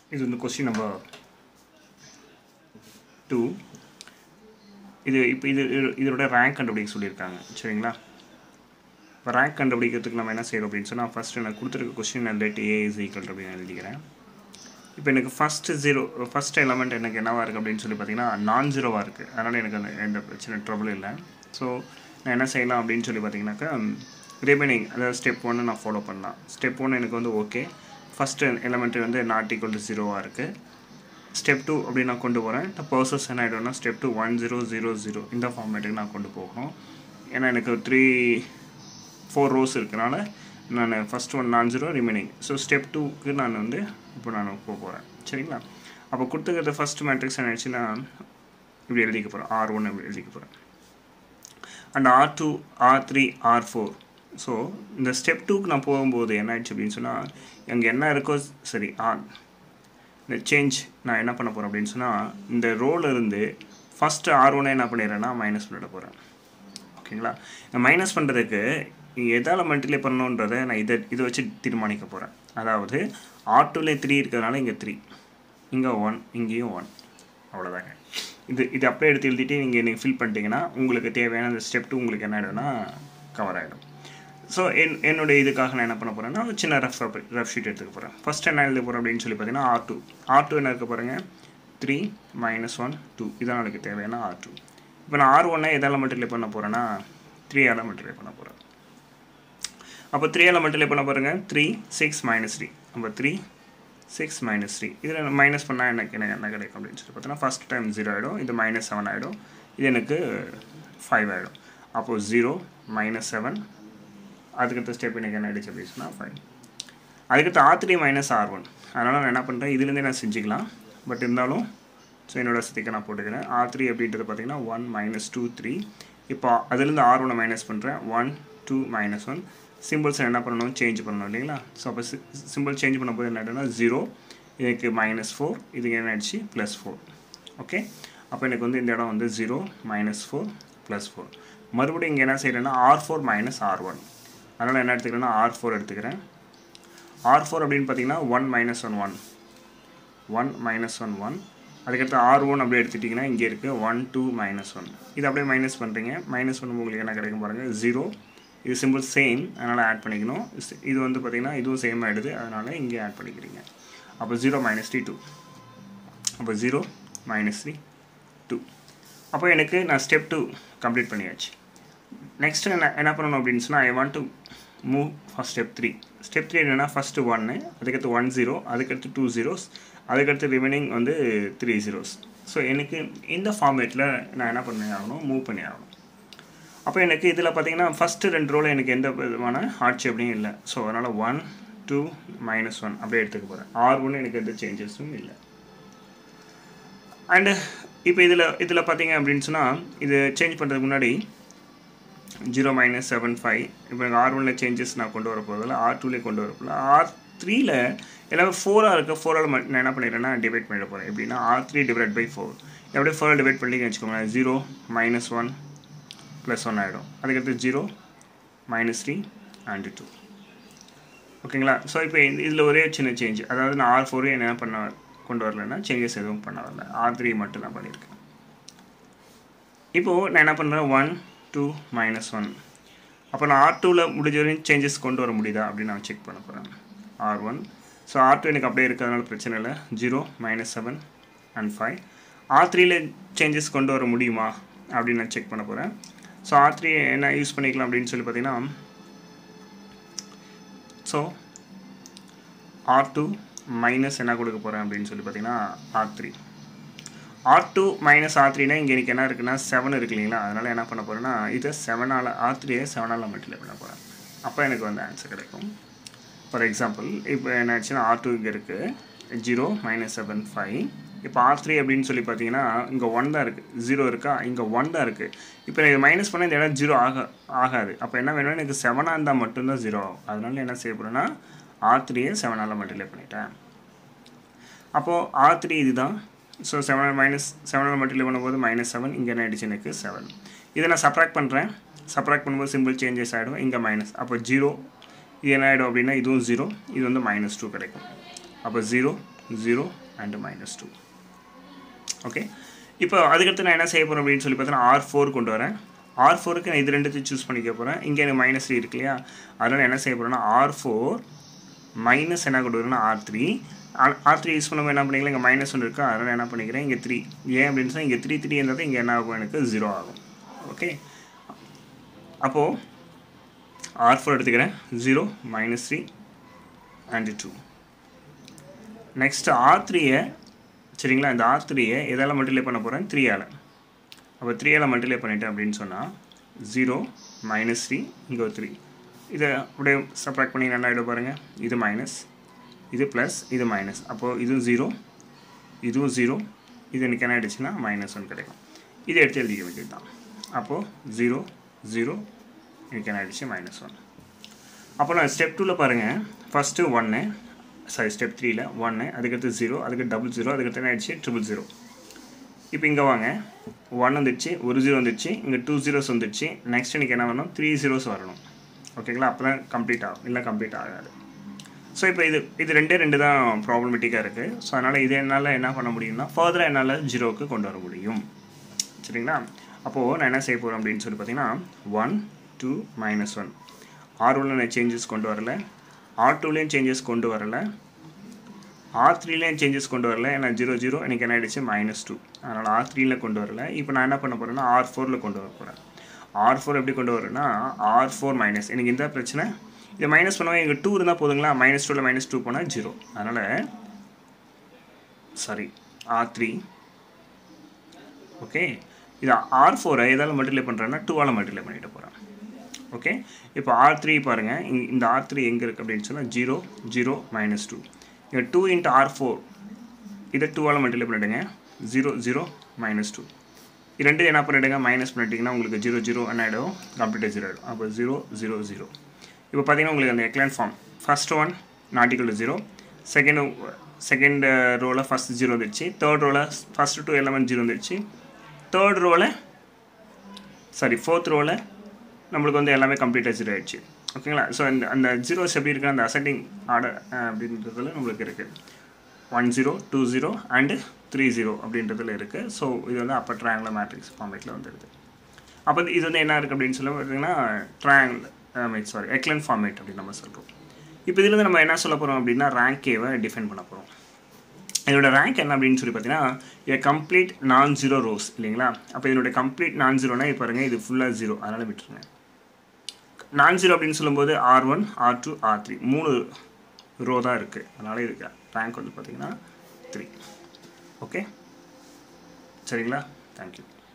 இது வந்து question number two இது இப்போ இது இது- இதோட ரேங்க் கண்டுபிடிக்க சொல்லியிருக்காங்க சரிங்களா இப்போ ரேங்க் கண்டுபிடிக்கிறதுக்கு நம்ம என்ன செய்யறோம் அப்படின்னு சொன்னால் ஃபஸ்ட்டு நான் கொடுத்துருக்க question let A is equal அப்படின்னு எழுதிக்கிறேன் இப்போ எனக்கு ஃபஸ்ட்டு ஜீரோ ஃபஸ்ட் எலமெண்ட் எனக்கு என்னவா இருக்குது அப்படின்னு சொல்லி பார்த்தீங்கன்னா நான் ஜீரோவாக இருக்குது அதனால் எனக்கு அந்த எந்த பிரச்சனை ட்ரபிள் இல்லை ஸோ நான் என்ன செய்யலாம் அப்படின்னு சொல்லி பார்த்தீங்கன்னாக்கா ரிமைனிங் அதாவது ஸ்டெப் ஒன்று நான் ஃபாலோ பண்ணலாம் ஸ்டெப் ஒன்று எனக்கு வந்து ஓகே ஃபஸ்ட்டு எலமெண்ட் வந்து நாட் ஈக்குவல் டு ஜீரோவாக இருக்குது ஸ்டெப் டூ அப்படி நான் கொண்டு போகிறேன் இந்த ப்ராசஸ் என்ன ஆகிடும்னா step two one zero zero zero இந்த ஃபார்மேட்டுக்கு நான் கொண்டு போகணும் ஏன்னா எனக்கு த்ரீ ஃபோர் ரோஸ் இருக்கனால நான் ஃபஸ்ட் ஒன் நான் ஜீரோ ரிமைனிங் ஸோ ஸ்டெப் டூக்கு நான் வந்து இப்போ நான் போக போகிறேன் சரிங்களா அப்போ கொடுத்துக்கிறது ஃபஸ்ட் மேட்ரிக்ஸ் என்ன ஆயிடுச்சுன்னா இப்படி எழுதிக்க போகிறேன் ஆர் ஒன் இப்படி எழுதிக்க போகிறேன் and R two R three R four so இந்த ஸ்டெப் டூக்கு நான் போகும்போது என்ன ஆயிடுச்சு அப்படின்னு சொன்னால் அங்கே என்ன இருக்கோ சரி ஆர் இந்த சேஞ்ச் நான் என்ன பண்ண போகிறேன் அப்படின்னு சொன்னால் இந்த ரோல இருந்து ஃபஸ்ட்டு ஆர் ஒன்னை என்ன பண்ணிடுறேன்னா மைனஸ் பண்ணிட போகிறேன் ஓகேங்களா மைனஸ் பண்ணுறதுக்கு எதால் மல்டிப்ளை பண்ணணுன்றதை நான் இதை இதை வச்சு தீர்மானிக்க போகிறேன் அதாவது ஆர் டூவில் த்ரீ இருக்கிறதுனால இங்கே த்ரீ இங்கே ஒன் இங்கேயும் ஒன் அவ்வளோதாங்க இது இது அப்படியே எடுத்து எழுதிட்டு நீங்கள் நீங்கள் ஃபில் பண்ணிட்டீங்கன்னா உங்களுக்கு தேவையான அந்த ஸ்டெப் டூ உங்களுக்கு என்ன ஆகிடும்னா கவர் ஆகிடும் ஸோ என் என்னுடைய இதுக்காக நான் என்ன பண்ண போகிறேன்னா ஒரு சின்ன ரஃப் ரஃப் ஷீட் எடுத்துக்க போகிறேன் ஃபஸ்ட் என்ன எழுத போகிறேன் அப்படின்னு சொல்லி பார்த்தீங்கன்னா ஆர் டூ ஆர் டூ என்ன இருக்க போகிறேங்க த்ரீ மைனஸ் ஒன் டூ இதான் எனக்கு தேவையான ஆர் டூ இப்போ நான் ஆர் ஒன்னை எதால் மல்டிப்ளை பண்ண போகிறேன்னா த்ரீ ஆல் மல்டிப்ளை பண்ண போகிறேன் அப்போ த்ரீ ஆல் மல்டிப்ளை பண்ண பாருங்க த்ரீ சிக்ஸ் மைனஸ் த்ரீ அப்போ த்ரீ சிக்ஸ் மைனஸ் த்ரீ இதில் மைனஸ் பண்ணால் எனக்கு எனக்கு என்ன கிடைக்கும் அப்படின்னு சொல்லி பார்த்தீங்கன்னா ஃபஸ்ட் டைம் ஜீரோ ஆகிடும் இது மைனஸ் செவன் ஆகிடும் இது எனக்கு ஃபைவ் ஆகிடும் அப்போது ஜீரோ மைனஸ் செவன் அதுக்கடுத்த ஸ்டெப் எனக்கு என்ன ஆயிடுச்சு அப்படின்னு சொன்னால் ஃபைவ் அதுக்கடுத்து R three minus R one அதனால் நான் என்ன பண்ணுறேன் இதுலேருந்தே நான் செஞ்சுக்கலாம் பட் இருந்தாலும் ஸோ என்னோட ஸ்டிக்கை நான் போட்டுக்கிறேன் ஆர் த்ரீ அப்படின்றது பார்த்தீங்கன்னா ஒன் மைனஸ் டூ த்ரீ இப்போ அதுலேருந்து ஆர் ஒன்னை மைனஸ் பண்ணுறேன் one two minus one symbols என்ன பண்ணணும் சேஞ்ச் பண்ணணும் இல்லைங்களா ஸோ அப்போ சிம்பிள் சேஞ்ச் பண்ணும்போது என்ன ஆகிடும்னா ஜீரோ இதுக்கு மைனஸ் ஃபோர் இதுக்கு என்ன ஆயிடுச்சு ப்ளஸ் ஃபோர் ஓகே அப்போ எனக்கு வந்து இந்த இடம் வந்து zero minus four plus four மறுபடியும் இங்கே என்ன செய்கிறேன்னா R four minus R one அதனால் என்ன எடுத்துக்கிறேன்னா ஆர் ஃபோர் எடுத்துக்கிறேன் ஆர் ஃபோர் அப்படின்னு பார்த்தீங்கன்னா one minus one one one minus one one அதுக்கடுத்து ஆர் ஒன் அப்படியே எடுத்துட்டிங்கன்னா இங்கே இருக்குது ஒன் டூ மைனஸ் ஒன் இது அப்படியே மைனஸ் பண்ணுறீங்க மைனஸ் ஒன் உங்களுக்கு என்ன கிடைக்கும் பாருங்கள் ஜீரோ இது சிம்பிள் சேம் அதனால் ஆட் பண்ணிக்கணும் இஸ்- இது வந்து பார்த்திங்கன்னா இதுவும் சேம் ஆகிடுது அதனால் இங்கே ஆட் பண்ணிக்கிறீங்க அப்போ ஜீரோ மைனஸ் த்ரீ டூ அப்போ ஜீரோ மைனஸ் த்ரீ டூ அப்போ எனக்கு நான் ஸ்டெப் டூ கம்ப்ளீட் பண்ணியாச்சு நெக்ஸ்ட்டு என்ன என்ன பண்ணணும் அப்படின்னு சொன்னால் I want to move for step three step three என்னென்னா ஃபஸ்ட்டு ஒன்று அதுக்கடுத்து ஒன் ஜீரோ அதுக்கடுத்து டூ ஜீரோஸ் அதுக்கடுத்து ரிமைனிங் வந்து த்ரீ ஜீரோஸ் ஸோ எனக்கு இந்த ஃபார்மேட்டில் நான் என்ன பண்ணி ஆகணும் மூவ் பண்ணி ஆகணும் அப்போ எனக்கு இதில் பார்த்தீங்கன்னா ஃபஸ்ட்டு ரெண்டு ரோவில் எனக்கு எந்த விதமான ஆட்சி அப்படியும் இல்லை ஸோ அதனால் ஒன் டூ மைனஸ் ஒன் அப்படியே எடுத்துக்க போகிறேன் ஆர் ஒன்று எனக்கு எந்த சேஞ்சஸும் இல்லை அண்டு இப்போ இதில் இதில் பார்த்தீங்க அப்படின்னு சொன்னால் இது சேஞ்ச் பண்ணுறதுக்கு முன்னாடி ஜீரோ மைனஸ் செவன் ஃபைவ் இப்போ எனக்கு ஆர் ஒனில் சேஞ்சஸ் நான் கொண்டு வர போகிறதில்ல ஆர் டூலேயே கொண்டு வர போகிறேன் ஆர் த்ரீல எல்லாமே ஃபோராக இருக்க ஃபோரால் நான் என்ன பண்ணிடுறேன்னா டிவைட் பண்ணிட போகிறேன் எப்படின்னா R three divide by four எப்படியே ஃபோர் டிவைட் பண்ணி வச்சுக்கோங்களேன் zero minus one plus one ஆகிடும் அதுக்கடுத்து zero minus three and two ஓகேங்களா ஸோ இப்போ இதில் ஒரே சின்ன சேஞ்ச் அதாவது நான் ஆர் ஃபோரும் என்ன பண்ண கொண்டு வரலன்னா சேஞ்சஸ் எதுவும் பண்ண வரல ஆர் த்ரீ மட்டும் தான் பண்ணியிருக்கேன் இப்போது நான் என்ன பண்ணுறேன் ஒன் டூ மைனஸ் ஒன் அப்போ நான் ஆர் டூவில் முடிஞ்ச வரையும் சேஞ்சஸ் கொண்டு வர முடியுதா அப்படின்னு நான் செக் பண்ண போகிறேன் R one so R two எனக்கு அப்படியே இருக்கிறதுனால பிரச்சனை இல்லை zero minus seven and five R த்ரீல சேஞ்சஸ் கொண்டு வர முடியுமா அப்படின்னு நான் செக் பண்ண போகிறேன் ஸோ ஆர் த்ரீ என்ன யூஸ் பண்ணிக்கலாம் அப்படின்னு சொல்லி பார்த்தீங்கன்னா ஸோ ஆர் டூ மைனஸ் என்ன கொடுக்க போகிறேன் அப்படின்னு சொல்லி பார்த்தீங்கன்னா R three R two minus R த்ரீனா இங்கே எனக்கு என்ன இருக்குன்னா செவன் இருக்கு இல்லைங்களா அதனால் என்ன பண்ண போகிறேன்னா இதை செவனால் ஆர் த்ரீயை செவனால் மல்டிப்ளை பண்ண போகிறேன் அப்போ எனக்கு வந்து ஆன்சர் கிடைக்கும் ஃபார் எக்ஸாம்பிள் இப்போ என்ன ஆச்சுன்னா ஆர் டூ இங்கே இருக்குது ஜீரோ மைனஸ் செவன் ஃபைவ் இப்போ ஆர் த்ரீ அப்படின்னு சொல்லி பார்த்தீங்கன்னா இங்கே ஒன் தான் இருக்குது ஜீரோ இருக்கா இங்கே ஒன் தான் இருக்குது இப்போ எனக்கு மைனஸ் பண்ண இந்த இடம் ஜீரோ ஆக ஆகாது அப்போ என்ன வேணும் எனக்கு செவனாக இருந்தால் மட்டும்தான் ஜீரோ ஆகும் அதனால என்ன செய்ய போகிறேன்னா ஆர் த்ரீயை செவனால் மல்டிப்ளை பண்ணிட்டேன் அப்போது ஆர் த்ரீ இதுதான் ஸோ செவன் மைனஸ் செவனால் மல்டிப்ளை பண்ணும்போது மைனஸ் செவன் இங்கே என்ன ஆயிடுச்சு எனக்கு செவன் இதை நான் சப்ராக்ட் பண்ணுறேன் சப்ராக்ட் பண்ணும்போது சிம்பிள் சேஞ்சஸ் ஆகிடும் இங்கே மைனஸ் அப்போ ஜீரோ இது என்ன ஆகிடும் அப்படின்னா இதுவும் ஜீரோ இது வந்து மைனஸ் டூ கிடைக்கும் அப்போ zero zero and minus two okay இப்போ அதுக்கடுத்து நான் என்ன செய்ய போகிறேன் அப்படின்னு சொல்லி பார்த்தீங்கன்னா ஆர் ஃபோர் கொண்டு வரேன் ஆர் ஃபோருக்கு நான் இது ரெண்டுத்தையும் சூஸ் பண்ணிக்க போகிறேன் இங்கே எனக்கு மைனஸ் த்ரீ இருக்கு இல்லையா அதனால் என்ன செய்ய போகிறேன்னா ஆர் ஃபோர் மைனஸ் என்ன கொண்டு வரேன்னா R three R three use பண்ணும்போது என்ன பண்ணிக்கலாம் இங்கே மைனஸ் ஒன்று இருக்குது அதனால் என்ன பண்ணிக்கிறேன் இங்கே த்ரீ ஏன் அப்படின்னு சொன்னால் இங்கே த்ரீ த்ரீ இருந்தது இங்கே என்ன ஆகும் எனக்கு ஜீரோ ஆகும் ஓகே அப்போது ஆர் ஃபோர் எடுத்துக்கிறேன் zero minus three and two next R த்ரீயை சரிங்களா இந்த ஆர் த்ரீயை எதால் மல்டிப்ளை பண்ண போகிறேன் த்ரீயால் அப்போ த்ரீயால் மல்டிப்ளை பண்ணிட்டேன் அப்படின்னு சொன்னால் ஜீரோ மைனஸ் த்ரீ இங்கே ஒரு த்ரீ இதை அப்படியே சப்ராக்ட் பண்ணி நல்லா இடம் பாருங்கள் இது மைனஸ் இது ப்ளஸ் இது மைனஸ் அப்போது இதுவும் ஜீரோ இதுவும் ஜீரோ இது எனக்கு என்ன ஆகிடுச்சுன்னா மைனஸ் ஒன் கிடைக்கும் இதை எடுத்து எழுதிக்க வேண்டியது தான் அப்போது ஜீரோ ஜீரோ எனக்கு என்ன ஆகிடுச்சு மைனஸ் ஒன் அப்போ நான் ஸ்டெப் டூவில் பாருங்கள் ஃபஸ்ட்டு ஒன்று சாரி ஸ்டெப் த்ரீயில் ஒன்று அதுக்கடுத்து ஜீரோ அதுக்கு டபுள் ஜீரோ அதுக்கடுத்து என்ன ஆயிடுச்சு ட்ரிபிள் ஜீரோ இப்போ இங்கே வாங்க ஒன் வந்துடுச்சு ஒரு ஜீரோ வந்துடுச்சு இங்கே டூ ஜீரோஸ் வந்துடுச்சு நெக்ஸ்ட் எனக்கு என்ன வரணும் த்ரீ ஜீரோஸ் வரணும் ஓகேங்களா அப்போ தான் கம்ப்ளீட் ஆகும் இல்லை கம்ப்ளீட் ஆகாது ஸோ இப்போ இது இது ரெண்டே ரெண்டு தான் ப்ராப்ளமேட்டிக்காக இருக்குது ஸோ அதனால் இது என்னால் என்ன பண்ண முடியும்னா ஃபர்தராக என்னால் ஜீரோவுக்கு கொண்டு வர முடியும் சரிங்களா அப்போது நான் என்ன செய்ய போகிறேன் அப்படின்னு சொல்லி பார்த்தீங்கன்னா one two minus one R ஒன்ல நான் சேஞ்சஸ் கொண்டு வரல ஆர் டூலேயும் சேஞ்சஸ் கொண்டு வரல ஆர் த்ரீலேயும் சேஞ்சஸ் கொண்டு வரல ஏன்னா ஜீரோ ஜீரோ எனக்கு என்ன ஆயிடுச்சு மைனஸ் டூ அதனால் ஆர் த்ரீயில் கொண்டு வரல இப்போ நான் என்ன பண்ண போகிறேன்னா ஆர் ஃபோரில் கொண்டு வர போகிறேன் ஆர் ஃபோர் எப்படி கொண்டு வரேன்னா ஆர் ஃபோர் மைனஸ் எனக்கு இந்த பிரச்சனை இதை மைனஸ் பண்ணுவோம் எங்கள் டூ இருந்தால் போதுங்களா மைனஸ் டூவில் மைனஸ் டூ போனால் ஜீரோ அதனால் சாரி ஆர் த்ரீ ஓகே இது ஆர் ஃபோரை எதால் மல்டிப்ளை பண்ணுறேன்னா டூவால் மல்டிப்ளை பண்ணிட்டு போகிறேன் ஓகே இப்போ ஆர் த்ரீ பாருங்கள் இந்த ஆர் த்ரீ எங்கே இருக்குது அப்படின்னு சொன்னால் ஜீரோ ஜீரோ மைனஸ் டூ இங்கே டூ இன்ட்டு ஆர் ஃபோர் இதை டூவால் மல்டிப்ளை பண்ணிவிடுங்க ஜீரோ ஜீரோ மைனஸ் டூ இது ரெண்டு என்ன பண்ணிவிடுங்க மைனஸ் பண்ணிட்டீங்கன்னா உங்களுக்கு ஜீரோ ஜீரோ என்ன ஆகிடும் கம்ப்ளீட்டாக ஜீரோ ஆகிடும் அப்போ ஜீரோ ஜீரோ ஜீரோ இப்போ பார்த்தீங்கன்னா உங்களுக்கு அந்த எக்லான் ஃபார்ம் ஃபஸ்ட் ஒன் நாட்டிக்கல் ஜீரோ செகண்ட் செகண்ட் ரோவில் ஃபஸ்ட் ஜீரோ வந்துடுச்சு தேர்ட் ரோவில் ஃபஸ்ட்டு டூ எலமெண்ட் ஜீரோ வந்துடுச்சு தேர்ட் ரோவில் சாரி ஃபோர்த் ரோவில் நம்மளுக்கு வந்து எல்லாமே கம்ப்ளீட்டாக ஜீரோ ஆயிடுச்சு ஓகேங்களா ஸோ அந்த அந்த ஜீரோஸ் எப்படி இருக்குது அந்த அசெண்டிங் ஆர்டர் அப்படின்றதுல நம்மளுக்கு இருக்குது one zero two zero and three zero அப்படின்றதுல இருக்குது ஸோ இது வந்து அப்போ ட்ரையாங்குலர் மேட்ரிக்ஸ் ஃபார்மேட்டில் வந்துடுது அப்போ இது வந்து என்ன இருக்குது அப்படின்னு சொல்லி பார்த்தீங்கன்னா ட்ரையாங்கிள் சாரி எக்லன் ஃபார்மேட் அப்படின்னு நம்ம சொல்கிறோம் இப்போ இதுலேருந்து நம்ம என்ன சொல்ல போகிறோம் அப்படின்னா ரேங்கேவை டிஃபைன் பண்ண போகிறோம் இதோட ரேங்க் என்ன அப்படின்னு சொல்லி பார்த்தீங்கன்னா ஏ கம்ப்ளீட் நான் ஜீரோ ரோஸ் இல்லைங்களா அப்போ இதனுடைய கம்ப்ளீட் நான் ஜீரோனா இப்போ பாருங்கள் இது ஃபுல்லாக ஜீரோ அதனால் விட்டுருங்க நான் ஜீரோ அப்படின்னு சொல்லும்போது R one R two R three மூணு ரோ தான் இருக்குது அதனால் இதுக்கு ரேங்க் வந்து பார்த்தீங்கன்னா த்ரீ ஓகே சரிங்களா தேங்க்யூ